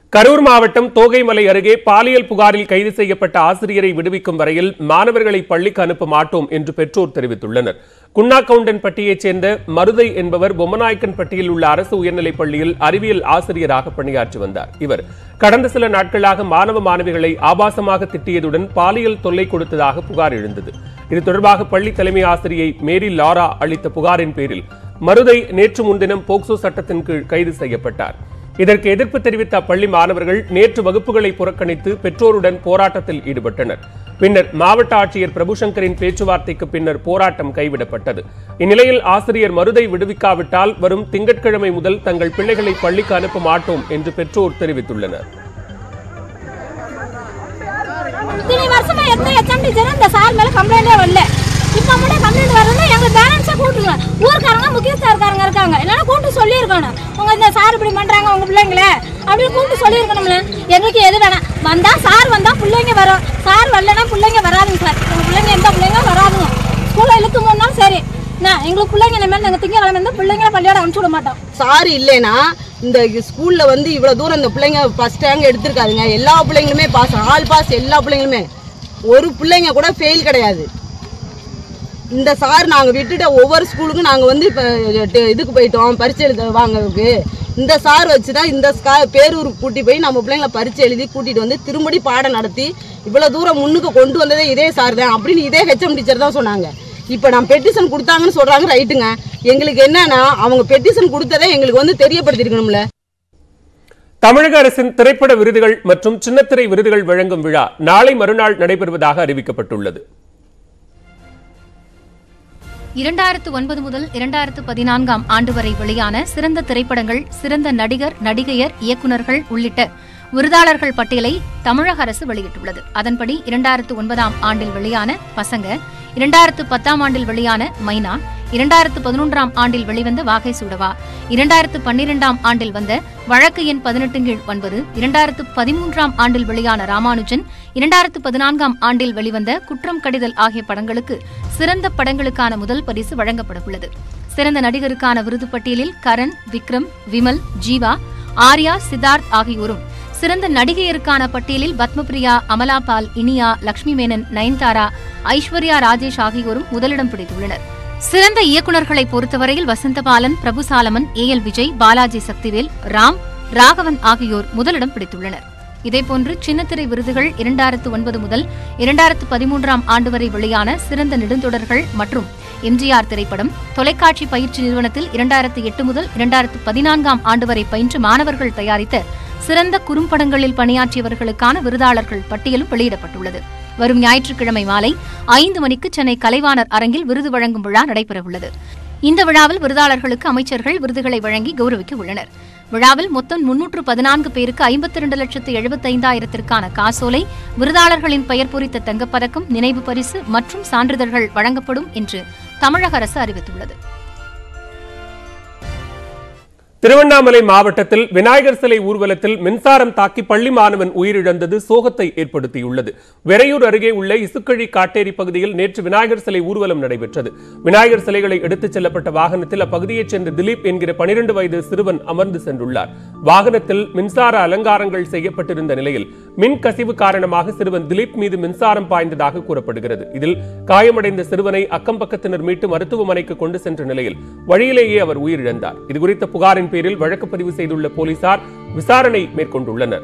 கரூர் மாவட்டம் தோகைமலை அருகே பாலியல் புகாரில் கைது செய்யப்பட்ட ஆசிரியரை விடுவிக்கும் வரையில் மாணவர்களை பள்ளிக்கு அனுப்ப மாட்டோம் என்று பெற்றோர் தெரிவித்துள்ளனர் குன்னாக்கவுண்டன்பட்டியைச் சேர்ந்த மருதை என்பவர் பொம்மநாயக்கன்பட்டியில் உள்ள அரசு உயர்நிலைப் பள்ளியில் அறிவியல் ஆசிரியராக பணியாற்றி வந்தார் இவர் கடந்த சில நாட்களாக மாணவ மாணவிகளை ஆபாசமாக திட்டியதுடன் பாலியல் தொல்லை கொடுத்ததாக புகார் எழுந்தது இது தொடர்பாக பள்ளி தலைமை ஆசிரியை மேரி லாரா அளித்த புகாரின் பேரில் மருதை நேற்று முன்தினம் போக்சோ சட்டத்தின் கீழ் கைது செய்யப்பட்டார் இதற்கு எதிர்ப்பு தெரிவித்த அப்பள்ளி மாணவர்கள் நேற்று வகுப்புகளை புறக்கணித்து பெற்றோருடன் போராட்டத்தில் ஈடுபட்டனர் பின்னர் மாவட்ட ஆட்சியர் பிரபுசங்கரின் பேச்சுவார்த்தைக்கு பின்னர் போராட்டம் கைவிடப்பட்டது இந்நிலையில் ஆசிரியர் மருதை விடுவிக்காவிட்டால் வரும் திங்கட்கிழமை முதல் தங்கள் பிள்ளைகளை பள்ளிக்கு அனுப்ப மாட்டோம் என்று பெற்றோர் தெரிவித்துள்ளனர் இத்தனை வருஷமா எத்தனை எத்தனை டீச்சரும் இந்த சார் மேல கம்ப்ளைண்டே வரல இப்ப மட்டும் கம்ப்ளைண்ட் வரணும்னா எங்களுக்கு பேரண்ட்ஸா கூட்டுருங்க ஊருக்காரங்க முக்கியஸ்தார்காரங்க இருக்காங்க இல்லைன்னா கூப்பிட்டு சொல்லியிருக்கணும் உங்க இந்த சார் இப்படி பண்றாங்க உங்க பிள்ளைங்கள அப்படின்னு கூப்பிட்டு சொல்லியிருக்கணும்ல எங்களுக்கு எது வேணாம் வந்தா சார் வந்தா பிள்ளைங்க வரும் சார் வரலன்னா பிள்ளைங்க வராதுங்க சார் உங்க பிள்ளைங்க எந்த பிள்ளைங்க வராதுங்க ஸ்கூல்ல இழுத்து மூணுனாலும் சரி நான் எங்களுக்கு பிள்ளைங்க இனிமேல் நாங்கள் திங்கக்கிழமை இருந்து பிள்ளைங்கள பள்ளியோட அனுப்பிச்சு விட மாட்டோம் சாரி இல்லைனா இந்த ஸ்கூல்ல வந்து இவ்வளவு தூரம் இந்த பிள்ளைங்க ஃபர்ஸ்ட் ரேங்க் எடுத்திருக்காதுங்க எல்லா பிள்ளைங்களுமே பாஸ் ஆல் பாஸ் எல்லா பிள்ளைங்களுமே ஒரு பிள்ளைங்க கூட ஃபெயில் கிடையாது இந்த சார் நாங்கள் விட்டுட்ட ஒவ்வொரு ஸ்கூலுக்கும் நாங்கள் வந்து இப்போ இதுக்கு போயிட்டோம் பரீட்சை எழுத வாங்கறதுக்கு இந்த சார் வச்சு தான் இந்த ஸ்கா பேரூருக்கு கூட்டி போய் நம்ம பிள்ளைங்களை பரீட்சை எழுதி கூட்டிட்டு வந்து திரும்படி பாடம் நடத்தி இவ்வளோ தூரம் முன்னுக்கு கொண்டு வந்ததே இதே சார் தான் அப்படின்னு இதே ஹெச்எம் டீச்சர் தான் சொன்னாங்க இப்போ நான் பெட்டிஷன் கொடுத்தாங்கன்னு சொல்கிறாங்க ரைட்டுங்க எங்களுக்கு என்னன்னா அவங்க பெட்டிஷன் கொடுத்ததே எங்களுக்கு வந்து தெரியப்படுத்திருக்கணும்ல தமிழக அரசின் திரைப்பட விருதுகள் மற்றும் சின்னத்திரை விருதுகள் வழங்கும் விழா நாளை மறுநாள் நடைபெறுவதாக அறிவிக்கப்பட்டுள்ளது இரண்டாயிரத்து ஒன்பது முதல் இரண்டாயிரத்து பதினான்காம் ஆண்டு வரை வெளியான சிறந்த திரைப்படங்கள் சிறந்த நடிகர் நடிகையர் இயக்குநர்கள் உள்ளிட்ட விருதாளர்கள் பட்டியலை தமிழக அரசு வெளியிட்டுள்ளது அதன்படி இரண்டாயிரத்து ஒன்பதாம் ஆண்டில் வெளியான பசங்க இரண்டாயிரத்து பத்தாம் ஆண்டில் வெளியான மைனா இரண்டாயிரத்து பதினொன்றாம் ஆண்டில் வெளிவந்த வாகை சூடவா இரண்டாயிரத்து பன்னிரெண்டாம் ஆண்டில் வந்த வழக்கு எண் பதினெட்டு கீழ் ஒன்பது இரண்டாயிரத்து பதிமூன்றாம் ஆண்டில் வெளியான ராமானுஜன் இரண்டாயிரத்து பதினான்காம் ஆண்டில் வெளிவந்த குற்றம் கடிதல் ஆகிய படங்களுக்கு சிறந்த படங்களுக்கான முதல் பரிசு வழங்கப்பட உள்ளது சிறந்த நடிகருக்கான விருது பட்டியலில் கரண் விக்ரம் விமல் ஜீவா ஆர்யா சித்தார்த் ஆகியோரும் சிறந்த நடிகையருக்கான பட்டியலில் பத்மபிரியா அமலா பால் இனியா லட்சுமி மேனன் நயன்தாரா ஐஸ்வர்யா ராஜேஷ் ஆகியோரும் முதலிடம் பிடித்துள்ளனர் சிறந்த இயக்குநர்களை பொறுத்தவரையில் வசந்தபாலன் பிரபு சாலமன் ஏ எல் விஜய் பாலாஜி சக்திவேல் ராம் ராகவன் ஆகியோர் முதலிடம் பிடித்துள்ளனர் இதேபோன்று சின்னத்திரை விருதுகள் இரண்டாயிரத்து ஒன்பது முதல் இரண்டாயிரத்து பதிமூன்றாம் ஆண்டு வரை வெளியான சிறந்த நெடுந்தொடர்கள் மற்றும் எம்ஜிஆர் திரைப்படம் தொலைக்காட்சி பயிற்சி நிறுவனத்தில் இரண்டாயிரத்து எட்டு முதல் இரண்டாயிரத்து பதினான்காம் ஆண்டு வரை பயின்ற மாணவர்கள் தயாரித்த சிறந்த குறும்படங்களில் பணியாற்றியவர்களுக்கான விருதாளர்கள் பட்டியலும் வெளியிடப்பட்டுள்ளது வரும் ஞாயிற்றுக்கிழமை மாலை ஐந்து மணிக்கு சென்னை கலைவாணர் அரங்கில் விருது வழங்கும் விழா நடைபெறவுள்ளது இந்த விழாவில் விருதாளர்களுக்கு அமைச்சர்கள் விருதுகளை வழங்கி கௌரவிக்க உள்ளனர் விழாவில் மொத்தம் முன்னூற்று பதினான்கு பேருக்கு ஐம்பத்தி இரண்டு லட்சத்து எழுபத்தைந்தாயிரத்திற்கான காசோலை விருதாளர்களின் பெயர் பொறித்த தங்கப்பதக்கம் நினைவு பரிசு மற்றும் சான்றிதழ்கள் வழங்கப்படும் என்று தமிழக அரசு அறிவித்துள்ளது திருவண்ணாமலை மாவட்டத்தில் விநாயகர் சிலை ஊர்வலத்தில் மின்சாரம் தாக்கி பள்ளி மாணவன் உயிரிழந்தது சோகத்தை ஏற்படுத்தியுள்ளது வெறையூர் அருகே உள்ள இசுக்கழி காட்டேரி பகுதியில் நேற்று விநாயகர் சிலை ஊர்வலம் நடைபெற்றது விநாயகர் சிலைகளை எடுத்துச் செல்லப்பட்ட வாகனத்தில் அப்பகுதியைச் சேர்ந்த திலீப் என்கிற பனிரெண்டு வயது சிறுவன் அமர்ந்து சென்றுள்ளார் வாகனத்தில் மின்சார அலங்காரங்கள் செய்யப்பட்டிருந்த நிலையில் மின் கசிவு காரணமாக சிறுவன் திலீப் மீது மின்சாரம் பாய்ந்ததாக கூறப்படுகிறது இதில் காயமடைந்த சிறுவனை அக்கம் பக்கத்தினர் மீட்டு மருத்துவமனைக்கு கொண்டு சென்ற நிலையில் வழியிலேயே அவர் உயிரிழந்தார் இதுகுறித்த புகாரின் பேரில் வழக்கு பதிவு செய்துள்ள போலீசார் விசாரணை மேற்கொண்டுள்ளனர்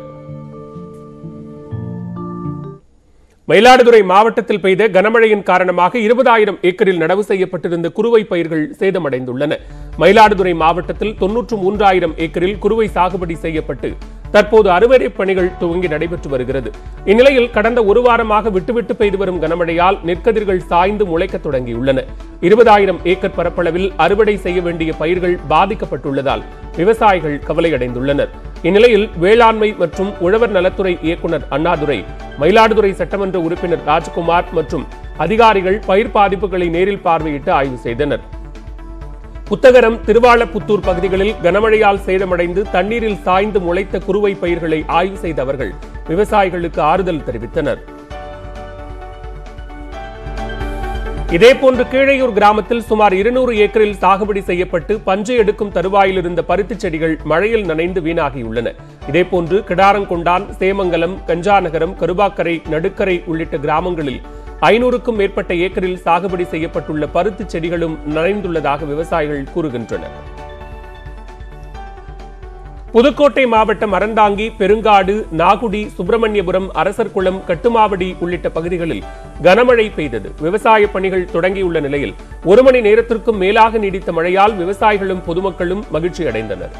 மயிலாடுதுறை மாவட்டத்தில் பெய்த கனமழையின் காரணமாக இருபதாயிரம் ஏக்கரில் நடவு செய்யப்பட்டிருந்த குறுவை பயிர்கள் சேதமடைந்துள்ளன மயிலாடுதுறை மாவட்டத்தில் தொன்னூற்று மூன்றாயிரம் ஏக்கரில் குறுவை சாகுபடி செய்யப்பட்டு தற்போது அறுவடை பணிகள் துவங்கி நடைபெற்று வருகிறது இந்நிலையில் கடந்த ஒரு வாரமாக விட்டுவிட்டு பெய்து வரும் கனமழையால் நெற்கதிர்கள் சாய்ந்து முளைக்கத் தொடங்கியுள்ளன இருபதாயிரம் ஏக்கர் பரப்பளவில் அறுவடை செய்ய வேண்டிய பயிர்கள் பாதிக்கப்பட்டுள்ளதால் விவசாயிகள் கவலையடைந்துள்ளனர் இந்நிலையில் வேளாண்மை மற்றும் உழவர் நலத்துறை இயக்குநர் அண்ணாதுரை மயிலாடுதுறை சட்டமன்ற உறுப்பினர் ராஜ்குமார் மற்றும் அதிகாரிகள் பயிர் பாதிப்புகளை நேரில் பார்வையிட்டு ஆய்வு செய்தனர் புத்தகரம் திருவாளப்புத்தூர் பகுதிகளில் கனமழையால் சேதமடைந்து தண்ணீரில் சாய்ந்து முளைத்த குறுவை பயிர்களை ஆய்வு செய்த அவர்கள் விவசாயிகளுக்கு ஆறுதல் தெரிவித்தனர் இதேபோன்று கீழையூர் கிராமத்தில் சுமார் இருநூறு ஏக்கரில் சாகுபடி செய்யப்பட்டு பஞ்சை எடுக்கும் தருவாயில் இருந்த பருத்திச் செடிகள் மழையில் நனைந்து வீணாகியுள்ளன இதேபோன்று கிடாரங்கொண்டான் சேமங்கலம் கஞ்சாநகரம் கருபாக்கரை நடுக்கரை உள்ளிட்ட கிராமங்களில் ஐநூறுக்கும் மேற்பட்ட ஏக்கரில் சாகுபடி செய்யப்பட்டுள்ள பருத்திச் செடிகளும் நனைந்துள்ளதாக விவசாயிகள் கூறுகின்றனர் புதுக்கோட்டை மாவட்டம் அறந்தாங்கி பெருங்காடு நாகுடி சுப்பிரமணியபுரம் அரசர்குளம் கட்டுமாவடி உள்ளிட்ட பகுதிகளில் கனமழை பெய்தது விவசாய பணிகள் தொடங்கியுள்ள நிலையில் ஒரு மணி நேரத்திற்கும் மேலாக நீடித்த மழையால் விவசாயிகளும் பொதுமக்களும் மகிழ்ச்சி அடைந்தனர்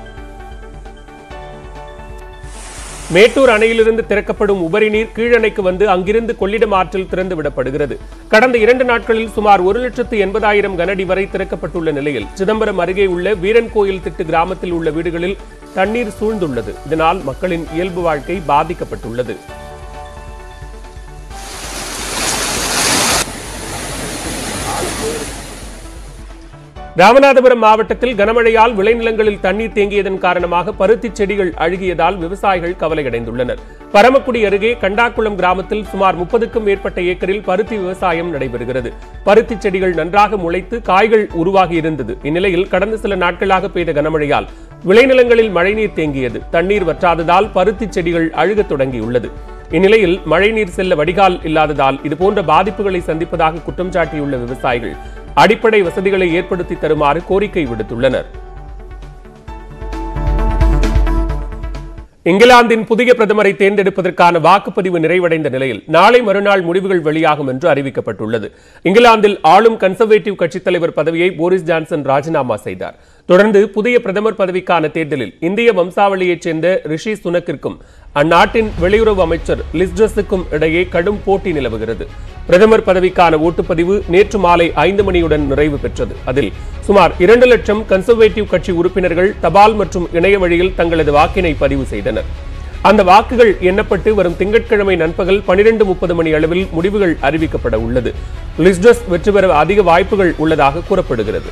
மேட்டூர் அணையிலிருந்து திறக்கப்படும் உபரி நீர் கீழணைக்கு வந்து அங்கிருந்து கொள்ளிடம் ஆற்றில் திறந்து விடப்படுகிறது கடந்த இரண்டு நாட்களில் சுமார் ஒரு லட்சத்து எண்பதாயிரம் கனஅடி வரை திறக்கப்பட்டுள்ள நிலையில் சிதம்பரம் அருகே உள்ள வீரன் கோயில் திட்டு கிராமத்தில் உள்ள வீடுகளில் தண்ணீர் சூழ்ந்துள்ளது இதனால் மக்களின் இயல்பு வாழ்க்கை பாதிக்கப்பட்டுள்ளது ராமநாதபுரம் மாவட்டத்தில் கனமழையால் விளைநிலங்களில் தண்ணீர் தேங்கியதன் காரணமாக பருத்தி செடிகள் அழுகியதால் விவசாயிகள் கவலையடைந்துள்ளனர் பரமக்குடி அருகே கண்டாக்குளம் கிராமத்தில் சுமார் முப்பதுக்கும் மேற்பட்ட ஏக்கரில் பருத்தி விவசாயம் நடைபெறுகிறது பருத்தி செடிகள் நன்றாக முளைத்து காய்கள் உருவாகி இருந்தது இந்நிலையில் கடந்த சில நாட்களாக பெய்த கனமழையால் விளைநிலங்களில் மழைநீர் தேங்கியது தண்ணீர் வற்றாததால் பருத்தி செடிகள் அழுகத் தொடங்கியுள்ளது இந்நிலையில் மழைநீர் செல்ல வடிகால் இல்லாததால் இதுபோன்ற பாதிப்புகளை சந்திப்பதாக குற்றம் சாட்டியுள்ள விவசாயிகள் அடிப்படை வசதிகளை ஏற்படுத்தி தருமாறு கோரிக்கை விடுத்துள்ளனர் இங்கிலாந்தின் புதிய பிரதமரை தேர்ந்தெடுப்பதற்கான வாக்குப்பதிவு நிறைவடைந்த நிலையில் நாளை மறுநாள் முடிவுகள் வெளியாகும் என்று அறிவிக்கப்பட்டுள்ளது இங்கிலாந்தில் ஆளும் கன்சர்வேட்டிவ் கட்சித் தலைவர் பதவியை போரிஸ் ஜான்சன் ராஜினாமா செய்தார் தொடர்ந்து புதிய பிரதமர் பதவிக்கான தேர்தலில் இந்திய வம்சாவளியைச் சேர்ந்த ரிஷி சுனக்கிற்கும் அந்நாட்டின் வெளியுறவு அமைச்சர் லிஸ்ட்ரஸுக்கும் இடையே கடும் போட்டி நிலவுகிறது பிரதமர் பதவிக்கான ஓட்டுப்பதிவு நேற்று மாலை ஐந்து மணியுடன் நிறைவு பெற்றது அதில் சுமார் இரண்டு லட்சம் கன்சர்வேட்டிவ் கட்சி உறுப்பினர்கள் தபால் மற்றும் இணைய வழியில் தங்களது வாக்கினை பதிவு செய்தனர் அந்த வாக்குகள் எண்ணப்பட்டு வரும் திங்கட்கிழமை நண்பகல் பனிரெண்டு முப்பது மணி அளவில் முடிவுகள் அறிவிக்கப்பட உள்ளது லிஸ்டஸ் வெற்றி பெற அதிக வாய்ப்புகள் உள்ளதாக கூறப்படுகிறது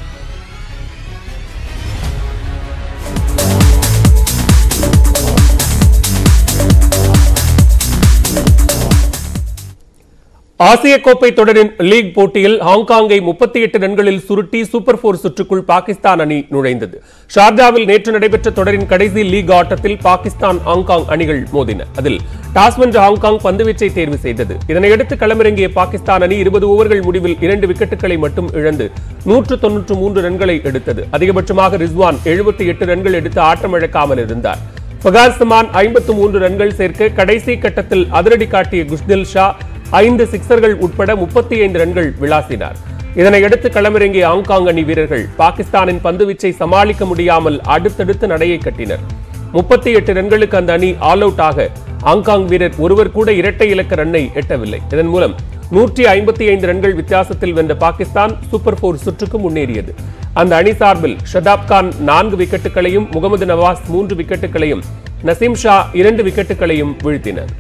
ஆசிய கோப்பை தொடரின் லீக் போட்டியில் ஹாங்காங்கை முப்பத்தி எட்டு ரன்களில் சுருட்டி சூப்பர் போர் சுற்றுக்குள் பாகிஸ்தான் அணி நுழைந்தது ஷார்ஜாவில் நேற்று நடைபெற்ற தொடரின் கடைசி லீக் ஆட்டத்தில் பாகிஸ்தான் ஹாங்காங் அணிகள் மோதின அதில் டாஸ் வென்ற ஹாங்காங் பந்துவீச்சை தேர்வு செய்தது இதனையடுத்து களமிறங்கிய பாகிஸ்தான் அணி இருபது ஓவர்கள் முடிவில் இரண்டு விக்கெட்டுகளை மட்டும் இழந்து நூற்று தொன்னூற்று மூன்று ரன்களை எடுத்தது அதிகபட்சமாக ரிஸ்வான் எழுபத்தி எட்டு ரன்கள் எடுத்து ஆட்டமிழக்காமல் இருந்தார் ஃபகாஸ் சமான் ஐம்பத்து மூன்று ரன்கள் சேர்க்க கடைசி கட்டத்தில் அதிரடி காட்டிய குஷ்தில் ஷா ஐந்து சிக்சர்கள் உட்பட முப்பத்தி ஐந்து ரன்கள் விளாசினார் இதனையடுத்து களமிறங்கிய ஹாங்காங் அணி வீரர்கள் பாகிஸ்தானின் பந்துவீச்சை சமாளிக்க முடியாமல் அடுத்தடுத்து நடையை கட்டினர் முப்பத்தி எட்டு ரன்களுக்கு அந்த அணி ஆல் அவுட் ஆக ஹாங்காங் வீரர் ஒருவர் கூட இரட்டை இலக்க ரன்னை எட்டவில்லை இதன் மூலம் நூற்றி ஐம்பத்தி ஐந்து ரன்கள் வித்தியாசத்தில் வென்ற பாகிஸ்தான் சூப்பர் போர் சுற்றுக்கு முன்னேறியது அந்த அணி சார்பில் ஷதாப் கான் நான்கு விக்கெட்டுகளையும் முகமது நவாஸ் மூன்று விக்கெட்டுகளையும் நசீம் ஷா இரண்டு விக்கெட்டுகளையும் வீழ்த்தினர்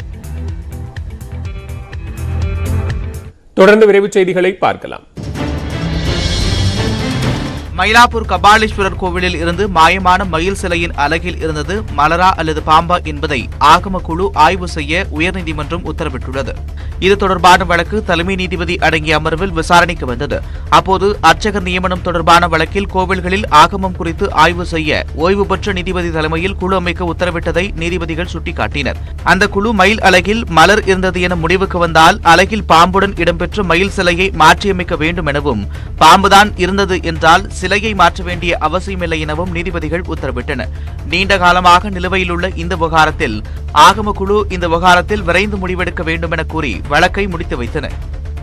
தொடர்ந்து விரைவுச் செய்திகளை பார்க்கலாம் மயிலாப்பூர் கபாலீஸ்வரர் கோவிலில் இருந்து மாயமான மயில் சிலையின் அலகில் இருந்தது மலரா அல்லது பாம்பா என்பதை ஆகம குழு ஆய்வு செய்ய உயர்நீதிமன்றம் உத்தரவிட்டுள்ளது இது தொடர்பான வழக்கு தலைமை நீதிபதி அடங்கிய அமர்வில் விசாரணைக்கு வந்தது அப்போது அர்ச்சகர் நியமனம் தொடர்பான வழக்கில் கோவில்களில் ஆகமம் குறித்து ஆய்வு செய்ய ஓய்வு பெற்ற நீதிபதி தலைமையில் குழு அமைக்க உத்தரவிட்டதை நீதிபதிகள் சுட்டிக்காட்டினர் அந்த குழு மயில் அலகில் மலர் இருந்தது என முடிவுக்கு வந்தால் அலகில் பாம்புடன் இடம்பெற்ற மயில் சிலையை மாற்றியமைக்க வேண்டும் எனவும் பாம்புதான் இருந்தது என்றால் சிலையை மாற்ற வேண்டிய அவசியமில்லை எனவும் நீதிபதிகள் உத்தரவிட்டனர் நீண்ட காலமாக நிலுவையில் உள்ள இந்த விவகாரத்தில் ஆகம குழு இந்த விவகாரத்தில் விரைந்து முடிவெடுக்க வேண்டும் என கூறி வழக்கை முடித்து வைத்தனர்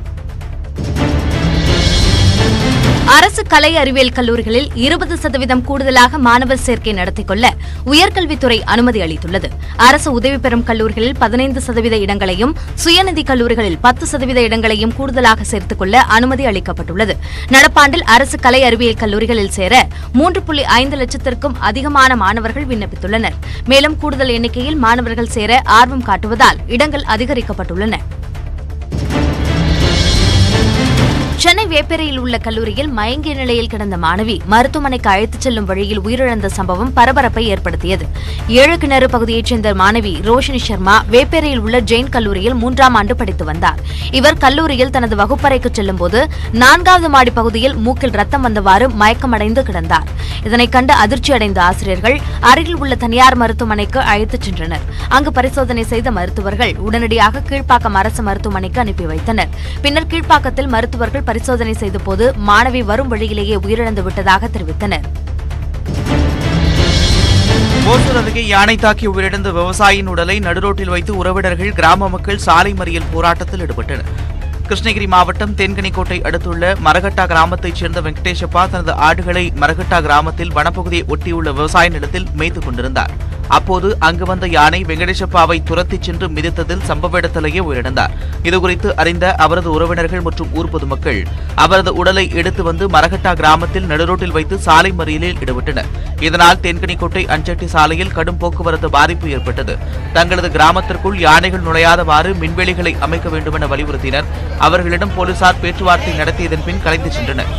அரசு கலை அறிவியல் கல்லூரிகளில் இருபது சதவீதம் கூடுதலாக மாணவர் சேர்க்கை நடத்திக் கொள்ள உயர்கல்வித்துறை அனுமதி அளித்துள்ளது அரசு உதவி பெறும் கல்லூரிகளில் பதினைந்து சதவீத இடங்களையும் சுயநிதி கல்லூரிகளில் பத்து சதவீத இடங்களையும் கூடுதலாக சேர்த்துக் கொள்ள அனுமதி அளிக்கப்பட்டுள்ளது நடப்பாண்டில் அரசு கலை அறிவியல் கல்லூரிகளில் சேர மூன்று புள்ளி ஐந்து லட்சத்திற்கும் அதிகமான மாணவர்கள் விண்ணப்பித்துள்ளனர் மேலும் கூடுதல் எண்ணிக்கையில் மாணவர்கள் சேர ஆர்வம் காட்டுவதால் இடங்கள் அதிகரிக்கப்பட்டுள்ளன சென்னை வேப்பேரியில் உள்ள கல்லூரியில் மயங்கிய நிலையில் கிடந்த மாணவி மருத்துவமனைக்கு அழைத்துச் செல்லும் வழியில் உயிரிழந்த சம்பவம் பரபரப்பை ஏற்படுத்தியது ஏழு கிணறு பகுதியைச் சேர்ந்த மாணவி ரோஷினி சர்மா வேப்பேரியில் உள்ள ஜெயின் கல்லூரியில் மூன்றாம் ஆண்டு படித்து வந்தார் இவர் கல்லூரியில் தனது வகுப்பறைக்கு செல்லும்போது நான்காவது மாடி பகுதியில் மூக்கில் ரத்தம் வந்தவாறு மயக்கமடைந்து கிடந்தார் இதனைக் கண்டு அதிர்ச்சியடைந்த ஆசிரியர்கள் அருகில் உள்ள தனியார் மருத்துவமனைக்கு அழைத்துச் சென்றனர் அங்கு பரிசோதனை செய்த மருத்துவர்கள் உடனடியாக கீழ்ப்பாக்கம் அரசு மருத்துவமனைக்கு அனுப்பி வைத்தனர் பின்னர் கீழ்ப்பாக்கத்தில் மருத்துவர்கள் பரிசோதனை செய்தபோது மாணவி வரும் வழியிலேயே உயிரிழந்து விட்டதாக தெரிவித்தனர் ஓசூர் அருகே யானை தாக்கி உயிரிழந்த விவசாயியின் உடலை நடுரோட்டில் வைத்து உறவினர்கள் கிராம மக்கள் சாலை மறியல் போராட்டத்தில் ஈடுபட்டனர் கிருஷ்ணகிரி மாவட்டம் தென்கனிக்கோட்டை அடுத்துள்ள மரகட்டா கிராமத்தைச் சேர்ந்த வெங்கடேஷப்பா தனது ஆடுகளை மரகட்டா கிராமத்தில் வனப்பகுதியை ஒட்டியுள்ள விவசாய நிலத்தில் மேய்த்துக் கொண்டிருந்தார் அப்போது அங்கு வந்த யானை வெங்கடேஷப்பாவை துரத்திச் சென்று மிதித்ததில் சம்பவ இடத்திலேயே உயிரிழந்தார் இதுகுறித்து அறிந்த அவரது உறவினர்கள் மற்றும் ஊர் பொதுமக்கள் அவரது உடலை எடுத்து வந்து மரகட்டா கிராமத்தில் நடுரோட்டில் வைத்து சாலை மறியலில் ஈடுபட்டனர் இதனால் தென்கனிக்கோட்டை அஞ்சட்டி சாலையில் கடும் போக்குவரத்து பாதிப்பு ஏற்பட்டது தங்களது கிராமத்திற்குள் யானைகள் நுழையாதவாறு மின்வெளிகளை அமைக்க வேண்டுமென வலியுறுத்தினர் அவர்களிடம் போலீசார் பேச்சுவார்த்தை நடத்தியதன் பின் கலைந்து சென்றனர்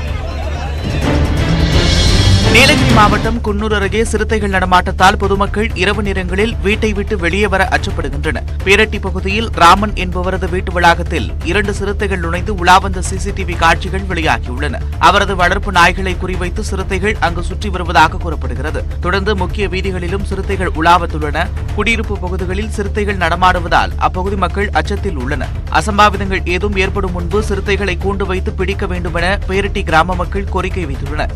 நீலகிரி மாவட்டம் குன்னூர் அருகே சிறுத்தைகள் நடமாட்டத்தால் பொதுமக்கள் இரவு நேரங்களில் வீட்டை விட்டு வெளியே வர அச்சப்படுகின்றனர் பேரட்டி பகுதியில் ராமன் என்பவரது வீட்டு வளாகத்தில் இரண்டு சிறுத்தைகள் நுழைந்து உலா வந்த சிசிடிவி காட்சிகள் வெளியாகியுள்ளன அவரது வளர்ப்பு நாய்களை குறிவைத்து சிறுத்தைகள் அங்கு சுற்றி வருவதாக கூறப்படுகிறது தொடர்ந்து முக்கிய வீதிகளிலும் சிறுத்தைகள் உலாவத்துள்ளன குடியிருப்பு பகுதிகளில் சிறுத்தைகள் நடமாடுவதால் அப்பகுதி மக்கள் அச்சத்தில் உள்ளனர் அசம்பாவிதங்கள் ஏதும் ஏற்படும் முன்பு சிறுத்தைகளை கூண்டு வைத்து பிடிக்க வேண்டுமென பேரட்டி கிராம மக்கள் கோரிக்கை வைத்துள்ளனர்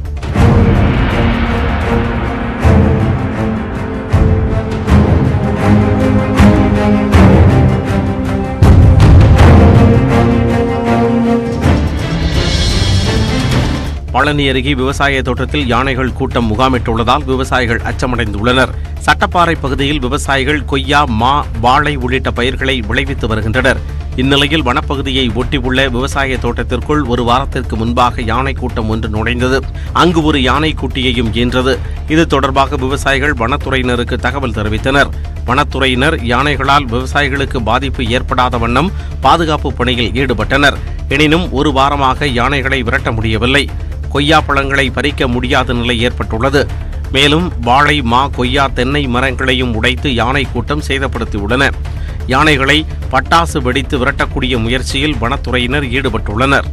பழனி அருகே விவசாய தோட்டத்தில் யானைகள் கூட்டம் முகாமிட்டுள்ளதால் விவசாயிகள் அச்சமடைந்துள்ளனர் சட்டப்பாறை பகுதியில் விவசாயிகள் கொய்யா மா வாழை உள்ளிட்ட பயிர்களை விளைவித்து வருகின்றனர் இந்நிலையில் வனப்பகுதியை ஒட்டியுள்ள விவசாய தோட்டத்திற்குள் ஒரு வாரத்திற்கு முன்பாக யானை கூட்டம் ஒன்று நுழைந்தது அங்கு ஒரு யானை குட்டியையும் ஈன்றது இது தொடர்பாக விவசாயிகள் வனத்துறையினருக்கு தகவல் தெரிவித்தனர் வனத்துறையினர் யானைகளால் விவசாயிகளுக்கு பாதிப்பு ஏற்படாத வண்ணம் பாதுகாப்பு பணியில் ஈடுபட்டனர் எனினும் ஒரு வாரமாக யானைகளை விரட்ட முடியவில்லை கொய்யா பழங்களை பறிக்க முடியாத நிலை ஏற்பட்டுள்ளது மேலும் வாழை மா கொய்யா தென்னை மரங்களையும் உடைத்து யானை கூட்டம் சேதப்படுத்தியுள்ளன யானைகளை பட்டாசு வெடித்து விரட்டக்கூடிய முயற்சியில் வனத்துறையினர் ஈடுபட்டுள்ளனர்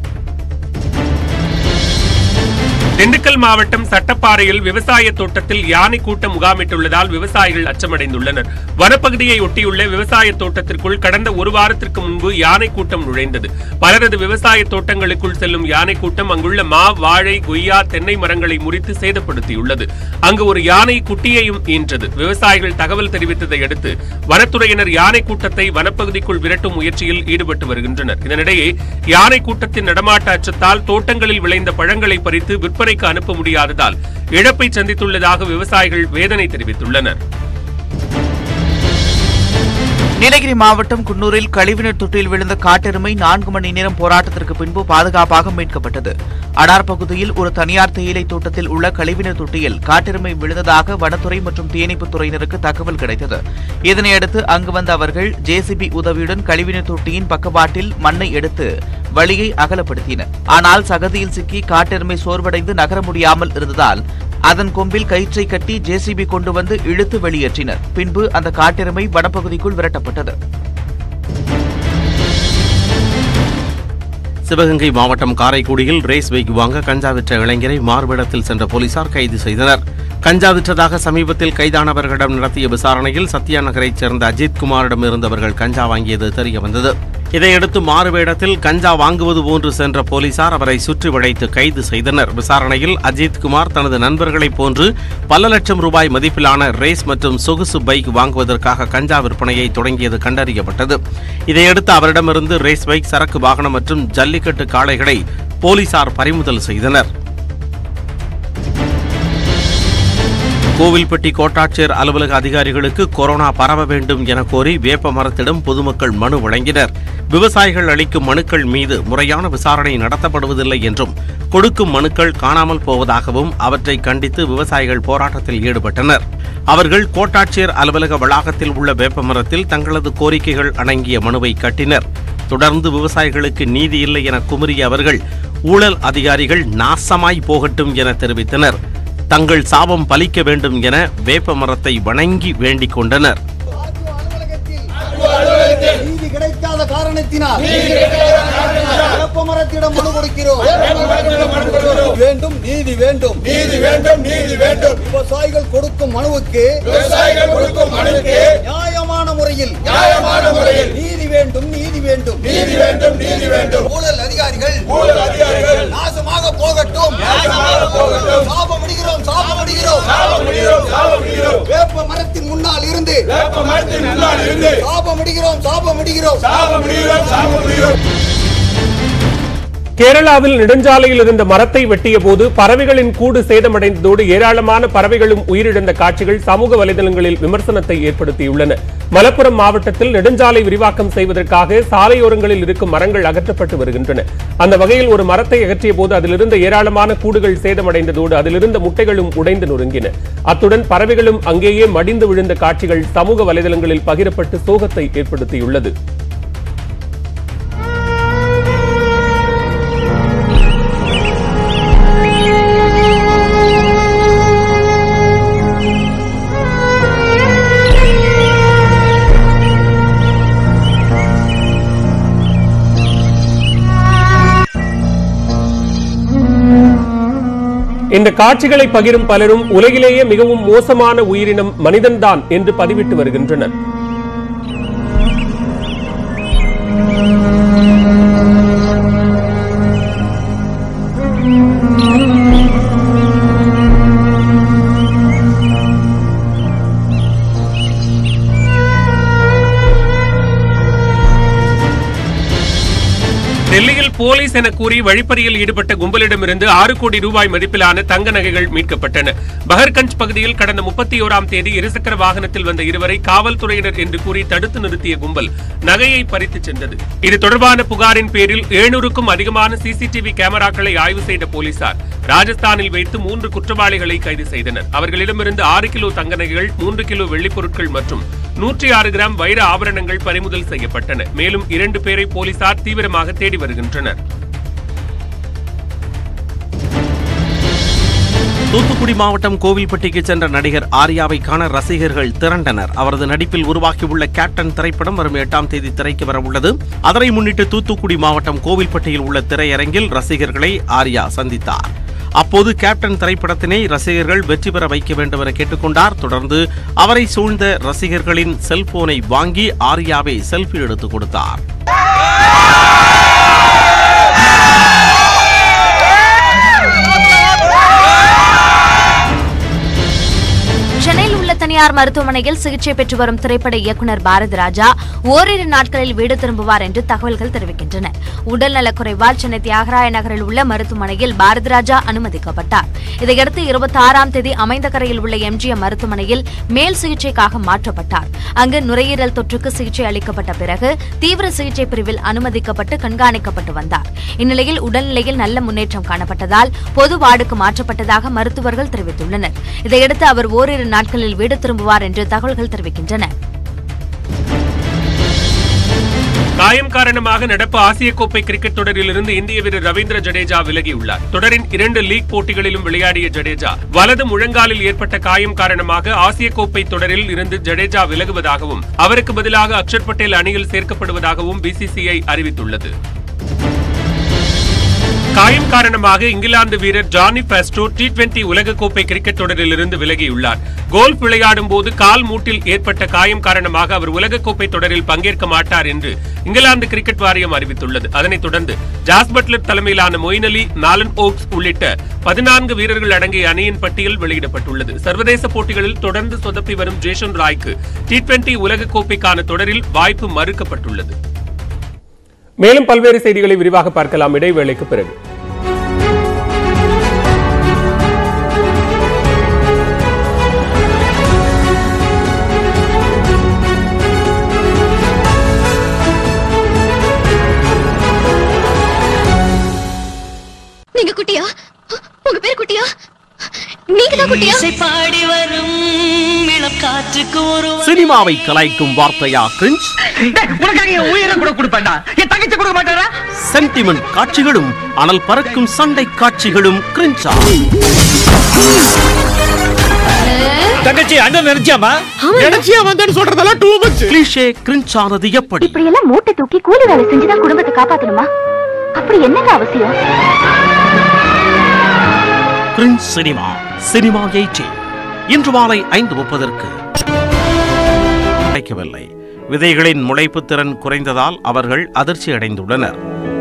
திண்டுக்கல் மாவட்டம் சட்டப்பாறையில் விவசாய தோட்டத்தில் யானை கூட்டம் முகாமிட்டுள்ளதால் விவசாயிகள் அச்சமடைந்துள்ளனர் வனப்பகுதியை ஒட்டியுள்ள விவசாய தோட்டத்திற்குள் கடந்த ஒரு வாரத்திற்கு முன்பு யானை கூட்டம் நுழைந்தது பலரது விவசாய தோட்டங்களுக்குள் செல்லும் யானை கூட்டம் அங்குள்ள மா வாழை கொய்யா தென்னை மரங்களை முறித்து சேதப்படுத்தியுள்ளது அங்கு ஒரு யானை குட்டியையும் ஈன்றது விவசாயிகள் தகவல் தெரிவித்ததை அடுத்து வனத்துறையினர் யானை கூட்டத்தை வனப்பகுதிக்குள் விரட்டும் முயற்சியில் ஈடுபட்டு வருகின்றனர் இதனிடையே யானை கூட்டத்தின் நடமாட்ட அச்சத்தால் தோட்டங்களில் விளைந்த பழங்களை பறித்து விற்பனைக்கு அனுப்ப முடியாததால் இழப்பை சந்தித்துள்ளதாக விவசாயிகள் வேதனை தெரிவித்துள்ளனர் நீலகிரி மாவட்டம் குன்னூரில் கழிவுநீர் தொட்டியில் விழுந்த காட்டெருமை நான்கு மணி நேரம் போராட்டத்திற்கு பின்பு பாதுகாப்பாக மீட்கப்பட்டது அடார் பகுதியில் ஒரு தனியார் தேயிலை தோட்டத்தில் உள்ள கழிவுநீர் தொட்டியில் காட்டெருமை விழுந்ததாக வனத்துறை மற்றும் தீயணைப்புத் துறையினருக்கு தகவல் கிடைத்தது இதனையடுத்து அங்கு வந்த அவர்கள் ஜேசிபி உதவியுடன் கழிவுநீர் தொட்டியின் பக்கவாட்டில் மண்ணை எடுத்து வழியை அகலப்படுத்தினர் ஆனால் சகதியில் சிக்கி காட்டெருமை சோர்வடைந்து நகர முடியாமல் இருந்ததால் அதன் கொம்பில் கயிற்றை கட்டி ஜேசிபி கொண்டு வந்து இழுத்து வெளியேற்றினர் பின்பு அந்த காட்டெருமை வனப்பகுதிக்குள் விரட்டப்பட்டது சிவகங்கை மாவட்டம் காரைக்குடியில் ரேஸ் பைக் வாங்க கஞ்சா விற்ற இளைஞரை மார்பிடத்தில் சென்ற போலீசார் கைது செய்தனர் கஞ்சா விற்றதாக சமீபத்தில் கைதானவர்களிடம் நடத்திய விசாரணையில் சத்யா நகரைச் சேர்ந்த அஜித் குமாரிடம் இருந்தவர்கள் கஞ்சா வாங்கியது தெரிய வந்தது இதையடுத்து மாறுவேடத்தில் கஞ்சா வாங்குவது போன்று சென்ற போலீசார் அவரை சுற்றி வளைத்து கைது செய்தனர் விசாரணையில் அஜித் குமார் தனது நண்பர்களைப் போன்று பல லட்சம் ரூபாய் மதிப்பிலான ரேஸ் மற்றும் சொகுசு பைக் வாங்குவதற்காக கஞ்சா விற்பனையை தொடங்கியது கண்டறியப்பட்டது இதையடுத்து அவரிடமிருந்து ரேஸ் பைக் சரக்கு வாகனம் மற்றும் ஜல்லிக்கட்டு காளைகளை போலீசார் பறிமுதல் செய்தனர் கோவில்பட்டி கோட்டாட்சியர் அலுவலக அதிகாரிகளுக்கு கொரோனா பரவ வேண்டும் என கோரி வேப்ப மரத்திடம் பொதுமக்கள் மனு வழங்கினர் விவசாயிகள் அளிக்கும் மனுக்கள் மீது முறையான விசாரணை நடத்தப்படுவதில்லை என்றும் கொடுக்கும் மனுக்கள் காணாமல் போவதாகவும் அவற்றை கண்டித்து விவசாயிகள் போராட்டத்தில் ஈடுபட்டனர் அவர்கள் கோட்டாட்சியர் அலுவலக வளாகத்தில் உள்ள வேப்ப மரத்தில் தங்களது கோரிக்கைகள் அடங்கிய மனுவை கட்டினர் தொடர்ந்து விவசாயிகளுக்கு நீதி இல்லை என குமுறிய அவர்கள் ஊழல் அதிகாரிகள் நாசமாய் போகட்டும் என தெரிவித்தனர் தங்கள் சாபம் பலிக்க வேண்டும் என வேப்ப மரத்தை வணங்கி வேண்டிக் கொண்டனர் நீதி கிடைக்காத காரணத்தினால் வேப்பமரத்திடம் மனு கொடுக்கிறோம் வேண்டும் நீதி வேண்டும் நீதி வேண்டும் நீதி வேண்டும் விவசாயிகள் கொடுக்கும் மனுவுக்கு விவசாயிகள் கொடுக்கும் மனுவுக்கு நியாயமான முறையில் நியாயமான முறையில் நீதி வேண்டும் நீதி வேண்டும் நீதி வேண்டும் நீதி வேண்டும் ஊழல் அதிகாரிகள் ஊழல் அதிகாரிகள் நாசமாக போகட்டும் நாசமாக போகட்டும் சாபமிடுகிறோம் சாபமிடுகிறோம் சாபமிடுகிறோம் சாபமிடுகிறோம் வேப்ப மரத்தின் முன்னால் இருந்து வேப்ப மரத்தின் முன்னால் இருந்து சாபமிடுகிறோம் சாபமிடுகிறோம் சாபமிடுகிறோம் சாபமிடுகிறோம் கேரளாவில் நெடுஞ்சாலையில் இருந்த மரத்தை வெட்டிய போது பறவைகளின் கூடு சேதமடைந்ததோடு ஏராளமான பறவைகளும் உயிரிழந்த காட்சிகள் சமூக வலைதளங்களில் விமர்சனத்தை ஏற்படுத்தியுள்ளன மலப்புரம் மாவட்டத்தில் நெடுஞ்சாலை விரிவாக்கம் செய்வதற்காக சாலையோரங்களில் இருக்கும் மரங்கள் அகற்றப்பட்டு வருகின்றன அந்த வகையில் ஒரு மரத்தை அகற்றிய போது அதிலிருந்த ஏராளமான கூடுகள் சேதமடைந்ததோடு அதிலிருந்த முட்டைகளும் உடைந்து நொறுங்கின அத்துடன் பறவைகளும் அங்கேயே மடிந்து விழுந்த காட்சிகள் சமூக வலைதளங்களில் பகிரப்பட்டு சோகத்தை ஏற்படுத்தியுள்ளது இந்த காட்சிகளை பகிரும் பலரும் உலகிலேயே மிகவும் மோசமான உயிரினம் மனிதன்தான் என்று பதிவிட்டு வருகின்றனர் டெல்லியில் போலீஸ் என கூறி வழிப்பறியில் ஈடுபட்ட கும்பலிடமிருந்து ஆறு கோடி ரூபாய் மதிப்பிலான தங்க நகைகள் மீட்கப்பட்டன பஹர்கஞ்ச் பகுதியில் கடந்த முப்பத்தி ஓராம் தேதி இருசக்கர வாகனத்தில் வந்த இருவரை காவல்துறையினர் என்று கூறி தடுத்து நிறுத்திய கும்பல் நகையை பறித்துச் சென்றது இது தொடர்பான புகாரின் பேரில் எழுநூறுக்கும் அதிகமான சிசிடிவி கேமராக்களை ஆய்வு செய்த போலீசார் ராஜஸ்தானில் வைத்து மூன்று குற்றவாளிகளை கைது செய்தனர் அவர்களிடமிருந்து ஆறு கிலோ தங்க நகைகள் மூன்று கிலோ வெள்ளிப் பொருட்கள் மற்றும் நூற்றி ஆறு கிராம் வைர ஆபரணங்கள் பறிமுதல் செய்யப்பட்டன மேலும் இரண்டு பேரை போலீசார் தீவிரமாக தேடி வருகின்றனர் தூத்துக்குடி மாவட்டம் கோவில்பட்டிக்கு சென்ற நடிகர் ஆர்யாவை காண ரசிகர்கள் திரண்டனர் அவரது நடிப்பில் உருவாகியுள்ள கேப்டன் திரைப்படம் வரும் எட்டாம் தேதி திரைக்கு வர உள்ளது அதனை முன்னிட்டு தூத்துக்குடி மாவட்டம் கோவில்பட்டியில் உள்ள திரையரங்கில் ரசிகர்களை ஆர்யா சந்தித்தார் அப்போது கேப்டன் திரைப்படத்தினை ரசிகர்கள் வெற்றி பெற வைக்க வேண்டும் என கேட்டுக்கொண்டார் தொடர்ந்து அவரை சூழ்ந்த ரசிகர்களின் செல்போனை வாங்கி ஆர்யாவை செல்ஃபி எடுத்துக் கொடுத்தார் சென்னையில் உள்ள தனியார் மருத்துவமனையில் சிகிச்சை பெற்று வரும் திரைப்பட இயக்குனர் பாரதி ராஜா ஓரிரு நாட்களில் வீடு திரும்புவார் என்று தகவல்கள் தெரிவிக்கின்றன உடல்நலக் குறைவால் சென்னை தியாகராய நகரில் உள்ள மருத்துவமனையில் பாரதி ராஜா அனுமதிக்கப்பட்டார் இதையடுத்து இருபத்தி ஆறாம் தேதி அமைந்தகரையில் உள்ள எம்ஜிஎம் மருத்துவமனையில் மேல் சிகிச்சைக்காக மாற்றப்பட்டார் அங்கு நுரையீரல் தொற்றுக்கு சிகிச்சை அளிக்கப்பட்ட பிறகு தீவிர சிகிச்சை பிரிவில் அனுமதிக்கப்பட்டு கண்காணிக்கப்பட்டு வந்தார் இந்நிலையில் உடல்நிலையில் நல்ல முன்னேற்றம் காணப்பட்டதால் பொது வார்டுக்கு மாற்றப்பட்டதாக மருத்துவர்கள் தெரிவித்துள்ளனர் இதையடுத்து அவர் ஓரிரு நாட்களில் வீடு திரும்புவார் என்று தகவல்கள் தெரிவிக்கின்றன காயம் காரணமாக நடப்பு ஆசிய கோப்பை கிரிக்கெட் தொடரிலிருந்து இந்திய வீரர் ரவீந்திர ஜடேஜா விலகியுள்ளார் தொடரின் இரண்டு லீக் போட்டிகளிலும் விளையாடிய ஜடேஜா வலது முழங்காலில் ஏற்பட்ட காயம் காரணமாக ஆசிய கோப்பை தொடரில் இருந்து ஜடேஜா விலகுவதாகவும் அவருக்கு பதிலாக அக்ஷர் பட்டேல் அணியில் சேர்க்கப்படுவதாகவும் பிசிசிஐ அறிவித்துள்ளது காயம் காரணமாக இங்கிலாந்து வீரர் ஜானி பாஸ்டோ டி டுவெண்டி உலகக்கோப்பை கிரிக்கெட் தொடரிலிருந்து விலகியுள்ளார் கோல்ஃப் விளையாடும் போது கால் மூட்டில் ஏற்பட்ட காயம் காரணமாக அவர் உலகக்கோப்பை தொடரில் பங்கேற்க மாட்டார் என்று இங்கிலாந்து கிரிக்கெட் வாரியம் அறிவித்துள்ளது அதனைத் தொடர்ந்து ஜாஸ் பட்லர் தலைமையிலான மொயின் அலி நாலன் ஓக்ஸ் உள்ளிட்ட பதினான்கு வீரர்கள் அடங்கிய அணியின் பட்டியல் வெளியிடப்பட்டுள்ளது சர்வதேச போட்டிகளில் தொடர்ந்து சொதப்பி வரும் ஜேஷன் ராய்க்கு டி டுவெண்டி உலகக்கோப்பைக்கான தொடரில் வாய்ப்பு மறுக்கப்பட்டுள்ளது மேலும் பல்வேறு செய்திகளை விரிவாக பார்க்கலாம் இடைவேளைக்கு பிறகு நீங்க குட்டியா உங்க பேர் குட்டியா நீங்க தான் குட்டியா இசை பாடி வரும் இளம் காற்றுக்கு ஒரு சினிமாவை கலாய்க்கும் வார்த்தையா கிரிஞ்ச் உனக்காக என் உயிரை கூட கொடுப்பேன்டா என் தங்கச்சி கொடுக்க மாட்டாரா சென்டிமெண்ட் காட்சிகளும் அனல் பறக்கும் சண்டை காட்சிகளும் கிரிஞ்சா தங்கச்சி அண்ணன் நினைச்சாமா நினைச்சியா வந்தேன்னு சொல்றதெல்லாம் டூ மச் கிளிஷே கிரிஞ்சானது எப்படி இப்படி எல்லாம் மூட்டை தூக்கி கூலி வேலை செஞ்சுதான் குடும்பத்தை காப்பாத்தணுமா அப்படி என்னங்க அவசியம் கிரிஞ்ச் சினிமா சினிமா எயிட்டி இன்று மாலை ஐந்து முப்பதற்கு கிடைக்கவில்லை விதைகளின் முளைப்பு திறன் குறைந்ததால் அவர்கள் அதிர்ச்சி அடைந்துள்ளனர்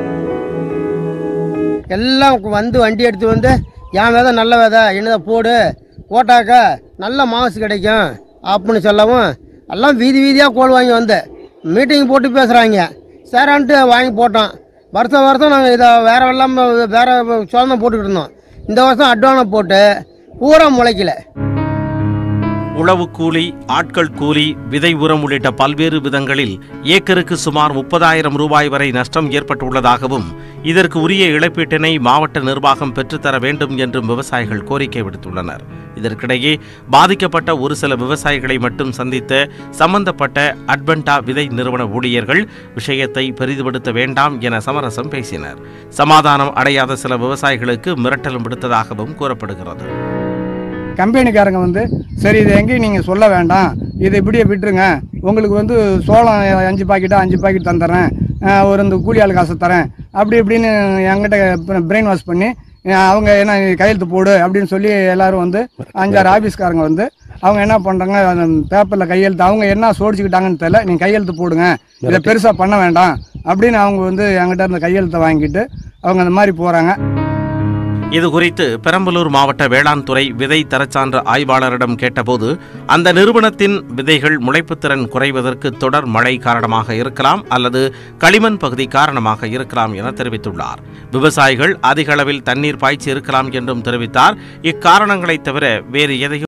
எல்லாம் வந்து வண்டி எடுத்து வந்து என் விதை நல்ல விதை என்னதை போடு போட்டாக்க நல்ல மாசு கிடைக்கும் அப்படின்னு சொல்லவும் எல்லாம் வீதி வீதியாக கோல் வாங்கி வந்தேன் மீட்டிங் போட்டு பேசுகிறாங்க சேரான்ட்டு வாங்கி போட்டோம் வருஷம் வருஷம் நாங்கள் இதை வேற வெள்ளம் வேற சோளம் தான் போட்டுக்கிட்டு இருந்தோம் இந்த வருஷம் அட்வானை போட்டு பூரா முளைக்கல உழவு கூலி ஆட்கள் கூலி விதை உரம் உள்ளிட்ட பல்வேறு விதங்களில் ஏக்கருக்கு சுமார் முப்பதாயிரம் ரூபாய் வரை நஷ்டம் ஏற்பட்டுள்ளதாகவும் இதற்கு உரிய இழப்பீட்டினை மாவட்ட நிர்வாகம் பெற்றுத்தர வேண்டும் என்றும் விவசாயிகள் கோரிக்கை விடுத்துள்ளனர் இதற்கிடையே பாதிக்கப்பட்ட ஒரு சில விவசாயிகளை மட்டும் சந்தித்த சம்பந்தப்பட்ட அட்வென்டா விதை நிறுவன ஊழியர்கள் விஷயத்தை பெரிதுபடுத்த வேண்டாம் என சமரசம் பேசினர் சமாதானம் அடையாத சில விவசாயிகளுக்கு மிரட்டலும் விடுத்ததாகவும் கூறப்படுகிறது கம்பெனிக்காரங்க வந்து சரி இதை எங்கேயும் நீங்கள் சொல்ல வேண்டாம் இதை இப்படியே விட்டுருங்க உங்களுக்கு வந்து சோளம் அஞ்சு பாக்கெட்டா அஞ்சு பாக்கெட் தந்துடுறேன் அஹ் ஒரு இந்த கூலி ஆள் காசு தரேன் அப்படி இப்படின்னு என்கிட்ட பிரெயின் வாஷ் பண்ணி அஹ் அவங்க என்ன கையெழுத்து போடு அப்படின்னு சொல்லி எல்லாரும் வந்து அஞ்சாறு ஆஃபீஸ்காரங்க வந்து அவங்க என்ன பண்ணுறாங்க அந்த பேப்பரில் கையெழுத்து அவங்க என்ன சோடிச்சுக்கிட்டாங்கன்னு தெரியல நீங்கள் கையெழுத்து போடுங்க இதை பெருசாக பண்ண வேண்டாம் அப்படின்னு அவங்க வந்து என்கிட்ட இருந்த கையெழுத்தை வாங்கிட்டு அவங்க அந்த மாதிரி போகிறாங்க இது குறித்து பெரம்பலூர் மாவட்ட வேளாண் துறை விதை தரச்சான்று ஆய்வாளரிடம் கேட்டபோது அந்த நிறுவனத்தின் விதைகள் முளைப்புத்திறன் குறைவதற்கு தொடர் மழை காரணமாக இருக்கலாம் அல்லது களிமண் பகுதி காரணமாக இருக்கலாம் என தெரிவித்துள்ளார் விவசாயிகள் அதிக அளவில் தண்ணீர் பாய்ச்சி இருக்கலாம் என்றும் தெரிவித்தார் இக்காரணங்களைத் தவிர வேறு எதையும்